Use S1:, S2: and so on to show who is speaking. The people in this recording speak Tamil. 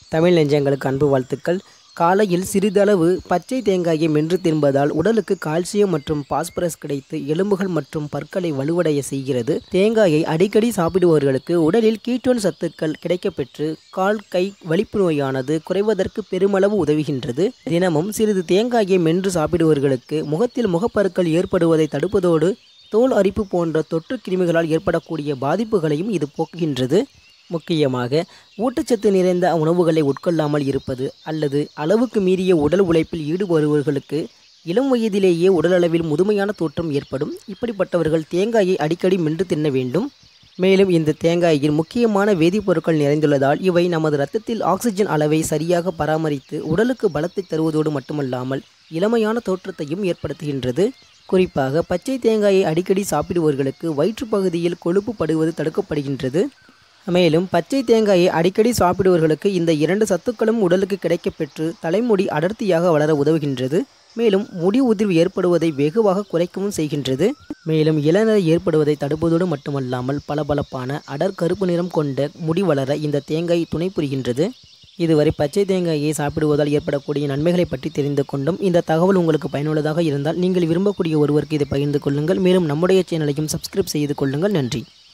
S1: தமிழ் நெஞ்சங்களுக்கு அன்பு வாழ்த்துக்கள் காலையில் சிறிதளவு பச்சை தேங்காயை மென்று தின்பதால் உடலுக்கு கால்சியம் மற்றும் பாஸ்பரஸ் கிடைத்து எலும்புகள் மற்றும் பற்களை வலுவடைய செய்கிறது தேங்காயை அடிக்கடி சாப்பிடுபவர்களுக்கு உடலில் கீட்டோன் சத்துக்கள் கிடைக்கப்பெற்று கால் கை வலிப்பு நோயானது குறைவதற்கு பெருமளவு உதவுகின்றது தினமும் சிறிது தேங்காயை மென்று சாப்பிடுபவர்களுக்கு முகத்தில் முகப்பருக்கள் ஏற்படுவதை தடுப்பதோடு தோல் அரிப்பு போன்ற தொற்று கிருமிகளால் ஏற்படக்கூடிய பாதிப்புகளையும் இது போக்குகின்றது முக்கியமாக ஊட்டச்சத்து நிறைந்த உணவுகளை உட்கொள்ளாமல் இருப்பது அல்லது அளவுக்கு மீறிய உடல் உழைப்பில் ஈடுபடுபவர்களுக்கு இளம் வயதிலேயே உடலளவில் முதுமையான தோற்றம் ஏற்படும் இப்படிப்பட்டவர்கள் தேங்காயை அடிக்கடி மென்று தின்ன வேண்டும் மேலும் இந்த தேங்காயில் முக்கியமான வேதிப்பொருட்கள் நிறைந்துள்ளதால் இவை நமது இரத்தத்தில் ஆக்சிஜன் அளவை சரியாக பராமரித்து உடலுக்கு பலத்தை தருவதோடு மட்டுமல்லாமல் இளமையான தோற்றத்தையும் ஏற்படுத்துகின்றது குறிப்பாக பச்சை தேங்காயை அடிக்கடி சாப்பிடுபவர்களுக்கு வயிற்றுப்பகுதியில் கொழுப்பு படுவது தடுக்கப்படுகின்றது மேலும் பச்சை தேங்காயை அடிக்கடி சாப்பிடுபவர்களுக்கு இந்த இரண்டு சத்துக்களும் உடலுக்கு கிடைக்கப்பெற்று தலைமுடி அடர்த்தியாக வளர உதவுகின்றது மேலும் முடி உதிர்வு ஏற்படுவதை வெகுவாக குறைக்கவும் செய்கின்றது மேலும் இளநரை ஏற்படுவதை தடுப்பதோடு மட்டுமல்லாமல் பளபளப்பான அடர் கருப்பு நிறம் கொண்ட முடி வளர இந்த தேங்காய் துணை புரிகின்றது இதுவரை பச்சை தேங்காயை சாப்பிடுவதால் ஏற்படக்கூடிய நன்மைகளை பற்றி தெரிந்து கொண்டும் இந்த தகவல் உங்களுக்கு பயனுள்ளதாக இருந்தால் நீங்கள் விரும்பக்கூடிய ஒருவருக்கு இதை பகிர்ந்து கொள்ளுங்கள் மேலும் நம்முடைய சேனலையும் சப்ஸ்கிரைப் செய்து கொள்ளுங்கள் நன்றி